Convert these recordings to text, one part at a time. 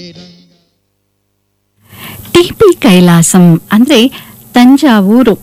TP Kailasam ಅಂದ್ರೆ ತಂಜಾವೂರು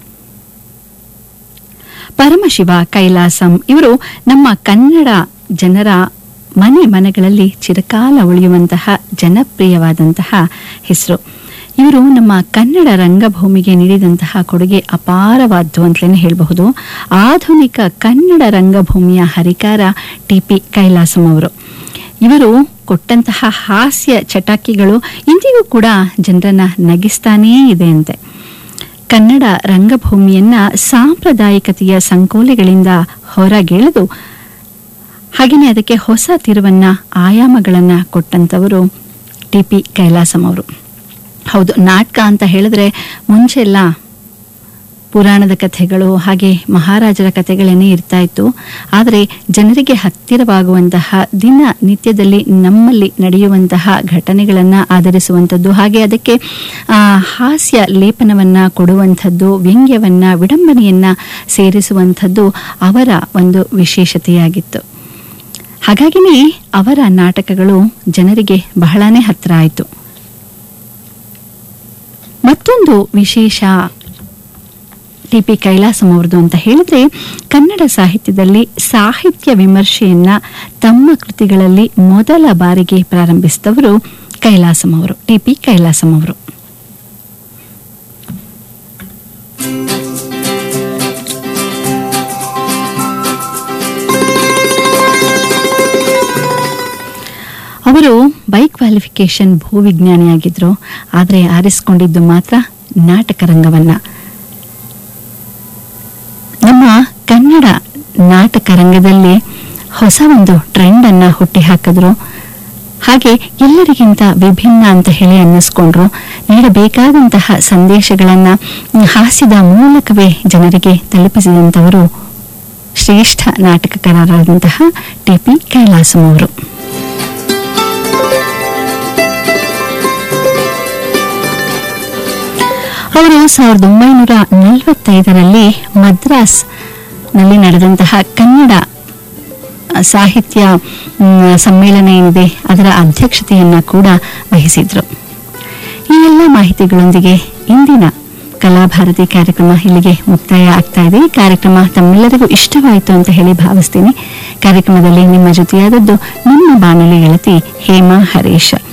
ಪರಮಶಿವ ಕೈಲಾಸಂ ಇವರು ನಮ್ಮ ಕನ್ನಡ ಜನರ ಮನೆ ಮನೆಗಳಲ್ಲಿ ಚಿರಕಾಲ ಉಳಿಯುವಂತಹ ಜನಪ್ರಿಯವಾದಂತಹ ಹೆಸರು ಇವರು ನಮ್ಮ ಕನ್ನಡ ರಂಗಭೂಮಿಗೆ ನೀಡಿದಂತಹ ಕೊಡುಗೆ ಅಪಾರವಾದ್ದು ಅಂತಲೇ ಹೇಳಬಹುದು ಆಧುನಿಕ ಕನ್ನಡ ರಂಗಭೂಮಿಯ ಹರಿಕಾರ ಟಿ ಪಿ ಕೈಲಾಸಂ ಅವರು ಇವರು ಕೊಟ್ಟಂತಹ ಹಾಸ್ಯ ಚಟಾಕಿಗಳು ಇಂದಿಗೂ ಕೂಡ ಜನರನ್ನ ನಗಿಸ್ತಾನೇ ಇದೆ ಅಂತೆ ಕನ್ನಡ ರಂಗಭೂಮಿಯನ್ನ ಸಾಂಪ್ರದಾಯಿಕತೆಯ ಸಂಕೋಲೆಗಳಿಂದ ಹೊರಗೆಳೆದು ಹಾಗೆಯೇ ಅದಕ್ಕೆ ಹೊಸ ತಿರುವನ್ನ ಆಯಾಮಗಳನ್ನ ಕೊಟ್ಟಂತವರು ಟಿ ಪಿ ಕೈಲಾಸಂ ಅವರು ಹೌದು ನಾಟಕ ಅಂತ ಹೇಳಿದ್ರೆ ಮುಂಚೆ ಎಲ್ಲ ಪುರಾಣದ ಕಥೆಗಳು ಹಾಗೆ ಮಹಾರಾಜರ ಕಥೆಗಳೇನೇ ಇರ್ತಾ ಇತ್ತು ಆದರೆ ಜನರಿಗೆ ಹತ್ತಿರವಾಗುವಂತಹ ದಿನ ನಿತ್ಯದಲ್ಲಿ ನಮ್ಮಲ್ಲಿ ನಡೆಯುವಂತಹ ಘಟನೆಗಳನ್ನು ಆಧರಿಸುವಂಥದ್ದು ಹಾಗೆ ಅದಕ್ಕೆ ಆ, ಹಾಸ್ಯ ಲೇಪನವನ್ನ ಕೊಡುವಂಥದ್ದು ವ್ಯಂಗ್ಯವನ್ನ ವಿಡಂಬನೆಯನ್ನ ಸೇರಿಸುವಂಥದ್ದು ಅವರ ಒಂದು ವಿಶೇಷತೆಯಾಗಿತ್ತು ಹಾಗಾಗಿನೇ ಅವರ ನಾಟಕಗಳು ಜನರಿಗೆ ಬಹಳನೇ ಹತ್ತಿರ ಆಯಿತು ಮತ್ತೊಂದು ವಿಶೇಷ ಟಿ ಪಿ ಕೈಲಾಸಂ ಅವ್ರದ್ದು ಅಂತ ಹೇಳಿದ್ರೆ ಕನ್ನಡ ಸಾಹಿತ್ಯದಲ್ಲಿ ಸಾಹಿತ್ಯ ವಿಮರ್ಶೆಯನ್ನ ತಮ್ಮ ಕೃತಿಗಳಲ್ಲಿ ಮೊದಲ ಬಾರಿಗೆ ಪ್ರಾರಂಭಿಸಿದವರು ಕೈಲಾಸಂ ಅವರು ಟಿ ಪಿ ಕೈಲಾಸಂ ಅವರು ಅವರು ಬೈಕ್ ಕ್ವಾಲಿಫಿಕೇಶನ್ ಭೂವಿಜ್ಞಾನಿಯಾಗಿದ್ರು ಆದರೆ ಆರಿಸಿಕೊಂಡಿದ್ದು ಮಾತ್ರ ನಾಟಕ ರಂಗವನ್ನ ನಮ್ಮ ಕನ್ನಡ ನಾಟಕ ರಂಗದಲ್ಲಿ ಹೊಸ ಒಂದು ಟ್ರೆಂಡ್ ಅನ್ನ ಹುಟ್ಟಿ ಹಾಕಿದ್ರು ಹಾಗೆ ಎಲ್ಲರಿಗಿಂತ ವಿಭಿನ್ನ ಅಂತ ಹೇಳಿ ಅನ್ನಿಸ್ಕೊಂಡ್ರು ನೀಡಬೇಕಾದಂತಹ ಸಂದೇಶಗಳನ್ನ ಹಾಸ್ಯದ ಮೂಲಕವೇ ಜನರಿಗೆ ತಲುಪಿಸಿದಂಥವರು ಶ್ರೇಷ್ಠ ನಾಟಕಕಾರರಾದಂತಹ ಟಿ ಪಿ ಕೈಲಾಸಂ ಅವರು ಅವರು ಸಾವಿರದ ಒಂಬೈನೂರ ನಲವತ್ತೈದರಲ್ಲಿ ಮದ್ರಾಸ್ ನಲ್ಲಿ ನಡೆದಂತಹ ಕನ್ನಡ ಆ, ಸಾಹಿತ್ಯ ಮ್, ಸಮ್ಮೇಳನ ಏನಿದೆ ಅದರ ಅಧ್ಯಕ್ಷತೆಯನ್ನ ಕೂಡ ವಹಿಸಿದ್ರು ಈ ಎಲ್ಲ ಮಾಹಿತಿಗಳೊಂದಿಗೆ ಇಂದಿನ ಕಲಾಭಾರತಿ ಕಾರ್ಯಕ್ರಮ ಇಲ್ಲಿಗೆ ಮುಕ್ತಾಯ ಆಗ್ತಾ ಇದೆ ಈ ಕಾರ್ಯಕ್ರಮ ತಮ್ಮೆಲ್ಲರಿಗೂ ಇಷ್ಟವಾಯಿತು ಅಂತ ಹೇಳಿ ಭಾವಿಸ್ತೀನಿ ಕಾರ್ಯಕ್ರಮದಲ್ಲಿ ನಿಮ್ಮ ಜೊತೆಯಾದದ್ದು ನಿಮ್ಮ ಬಾನುಲಿ ಗೆಳತಿ ಹೇಮಾ ಹರೀಶ್